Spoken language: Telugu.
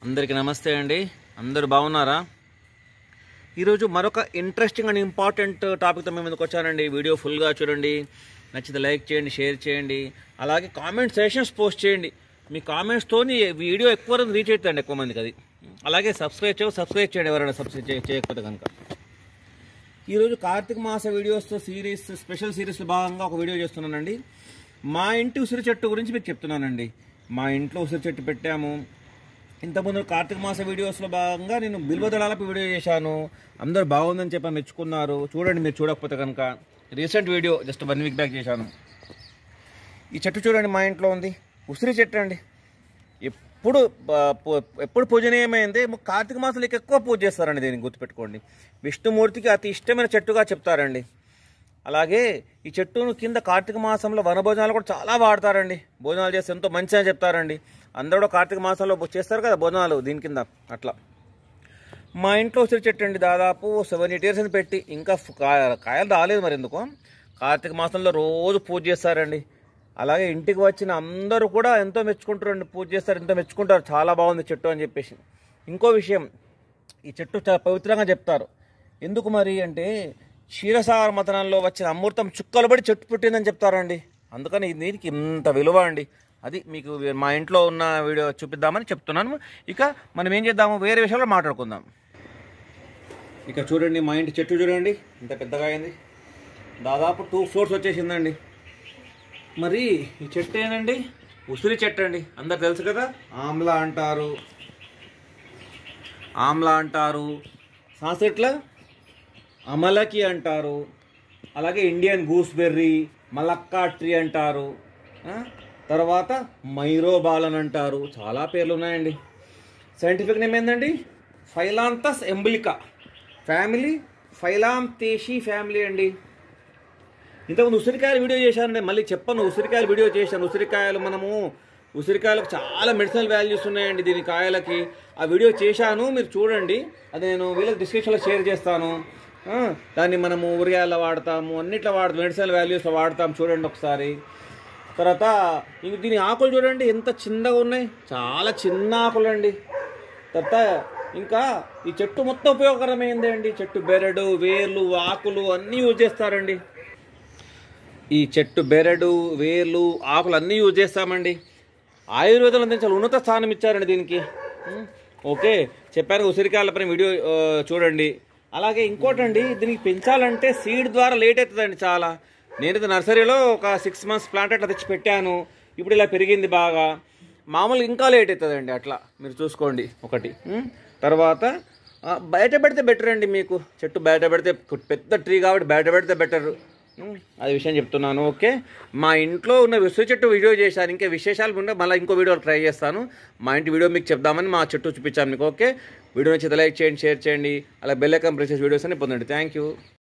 అందరికీ నమస్తే అండి అందరూ బాగున్నారా ఈరోజు మరొక ఇంట్రెస్టింగ్ అండ్ ఇంపార్టెంట్ టాపిక్తో మేము ముందుకు వచ్చానండి వీడియో ఫుల్గా చూడండి నచ్చితే లైక్ చేయండి షేర్ చేయండి అలాగే కామెంట్ సెషన్స్ పోస్ట్ చేయండి మీ కామెంట్స్తో వీడియో ఎక్కువ రీచ్ అవుతుందండి ఎక్కువ మందికి అది అలాగే సబ్స్క్రైబ్ చేయ సబ్స్క్రైబ్ చేయండి ఎవరైనా సబ్స్క్రైబ్ చేయ- చేయకపోతే కనుక ఈరోజు కార్తీక మాస వీడియోస్తో సిరీస్ స్పెషల్ సిరీస్లో భాగంగా ఒక వీడియో చేస్తున్నానండి మా ఇంటి ఉసిరి చెట్టు గురించి మీకు చెప్తున్నానండి మా ఇంట్లో ఉసిరి చెట్టు పెట్టాము ఇంతకుముందు కార్తీక మాస వీడియోస్లో భాగంగా నేను బిల్వదళాలపై వీడియో చేశాను అందరూ బాగుందని చెప్పి మెచ్చుకున్నారు చూడండి మీరు చూడకపోతే కనుక recent video just one week back చేశాను ఈ చెట్టు చూడండి మా ఇంట్లో ఉంది ఉసిరి చెట్టు అండి ఎప్పుడు ఆ, పూ- ఎప్పుడు పూజనీయమైంది ము- కార్తీక మాసంలో ఎక్కువ పూజ చేస్తారండి దీన్ని గుర్తుపెట్టుకోండి విష్ణుమూర్తికి అతి ఇష్టమైన చెట్టుగా చెప్తారండి అలాగే ఈ చెట్టును కింద కార్తీక మాసంలో వనభోజనాలు కూడా చాలా వాడతారండి భోజనాలు చేస్తే ఎంతో మంచిగా చెప్తారండి అందరూ కూడా కార్తీక మాసంలో చేస్తారు కదా భోజనాలు దీని కింద అట్లా మా ఇంట్లో ఉసిరి చెట్టు అండి దాదాపు సెవెన్ ఎయిట్ ఇయర్స్ అని పెట్టి ఇంకా ఫ్- కాయ- కాయలు రాలేదు మరి ఎందుకు కార్తీక మాసంలో రోజు పూజ చేస్తారండి అలాగే ఇంటికి వచ్చిన అందరూ కూడా ఎంతో మెచ్చుకుంటారండి పూజ చేస్తారు ఎంతో మెచ్చుకుంటారు చాలా బాగుంది చెట్టు అని చెప్పేసి ఇంకో విషయం ఈ చెట్టు చాలా పవిత్రంగా చెప్తారు ఎందుకు మరి అంటే క్షీరసాగర మతనంలో వచ్చిన అమృతం చుక్కలు పడి చెట్టు పుట్టిందని చెప్తారండి అందుకని ఇది దీనికి ఇంత విలువ అండి అది మీకు మా ఇంట్లో ఉన్న వీడియో చూపిద్దామని చెప్తున్నాను ఇక మనం ఏం చేద్దాము వేరే విషయాల్లో మాట్లాడుకుందాం ఇక చూడండి మా ఇంటి చెట్టు చూడండి ఇంత పెద్దగా అయింది దాదాపు టూ ఫ్లోర్స్ వచ్చేసిందండి మరి ఈ చెట్టు ఏంటండి ఉసిరి చెట్టు అండి అందరు తెలుసు కదా ఆమ్లా అంటారు ఆమ్లా అంటారు సాంస్క్రిట్లో అమలకి అంటారు అలాగే ఇండియన్ గూస్బెర్రీ మలక్కా ట్రీ అంటారు ఆ? తర్వాత మైరోబాల్ అని అంటారు చాలా పేర్లు ఉన్నాయండి సైంటిఫిక్ నేమ్ ఏంటండి ఫైలాంతస్ ఎంబులికా ఫ్యామిలీ ఫైలాంతేషి ఫ్యామిలీ అండి ఇంతకుముందు ఉసిరికాయలు వీడియో చేశానండి మళ్ళీ చెప్పను ఉసిరికాయలు వీడియో చేశాను ఉసిరికాయలు మనము ఉసిరికాయలకు చాలా మెడిసినల్ వాల్యూస్ ఉన్నాయండి దీని కాయలకి ఆ వీడియో చేశాను మీరు చూడండి అది నేను వీళ్ళకి డిస్క్రిప్షన్లో షేర్ చేస్తాను ఆ, దాన్ని మనము ఊరిగాయల్లో వాడతాము అన్నిట్లో వాడతాం మెడిసినల్ వాల్యూస్లో వాడతాం చూడండి ఒకసారి తర్వాత ఇంక దీని ఆకులు చూడండి ఎంత చిన్నగా ఉన్నాయి చాలా చిన్న ఆకులు అండి తర్వాత ఇంకా ఈ చెట్టు మొత్తం ఉపయోగకరమైంది అండి చెట్టు బెరడు వేర్లు ఆకులు అన్నీ యూజ్ చేస్తారండి ఈ చెట్టు బెరడు వేర్లు ఆకులు అన్నీ యూజ్ చేస్తామండి ఆయుర్వేదంలో అందించాలి ఉన్నత స్థానం ఇచ్చారండి దీనికి ఉం, ఓకే చెప్పాను ఉసిరికాయల పైన వీడియో ఆ, చూడండి అలాగే ఇంకోటండి దీనికి పెంచాలంటే సీడ్ ద్వారా లేట్ అవుతుందండి చాలా నేనైతే నర్సరీలో ఒక సిక్స్ మంత్స్ ప్లాంట్ అట్లా తెచ్చి పెట్టాను ఇప్పుడు ఇలా పెరిగింది బాగా మామూలుగా ఇంకా లేట్ అవుతుందండి అట్లా మీరు చూసుకోండి ఒకటి ఉం? తర్వాత ఆ, బయట పెడితే బెటర్ అండి మీకు చెట్టు బయట పెడితే పెద్ద ట్రీ కాబట్టి బయట పెడితే బెటర్ అది విషయం చెప్తున్నాను ఓకే మా ఇంట్లో ఉన్న విసురు చెట్టు వీడియో చేశాను ఇంకా విశేషాలు ఉంటే మళ్ళీ ఇంకో వీడియో ట్రై చేస్తాను మా ఇంటి వీడియో మీకు చెప్దామని మా చెట్టు చూపించాను మీకు ఓకే వీడియో నచ్చితే లైక్ చేయండి షేర్ చేయండి అలా బెల్ ఐకాన్ ప్రెస్ చేసి వీడియోస్ అని పొందండి థ్యాంక్ యూ